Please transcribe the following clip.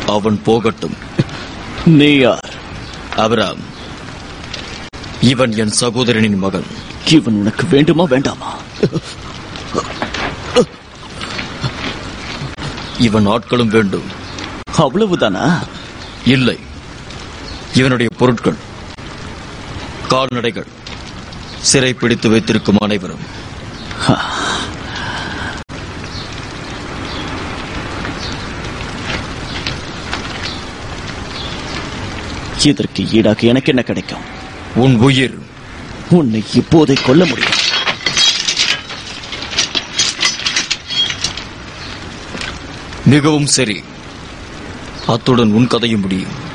அவன் போகட்டும் நீ யார் அபிராம் இவன் என் சகோதரனின் மகன் இவன் உனக்கு வேண்டுமா வேண்டாமா இவன் ஆட்களும் வேண்டும் அவ்வளவுதானா இல்லை இவனுடைய பொருட்கள் கால்நடைகள் சிறை பிடித்து வைத்திருக்கும் அனைவரும் இதற்கு ஈடாக எனக்கு என்ன கிடைக்கும் உன் உயிர் உன்னை இப்போதை கொல்ல முடியும் மிகவும் சரி அத்துடன் உன் கதையும் முடியும்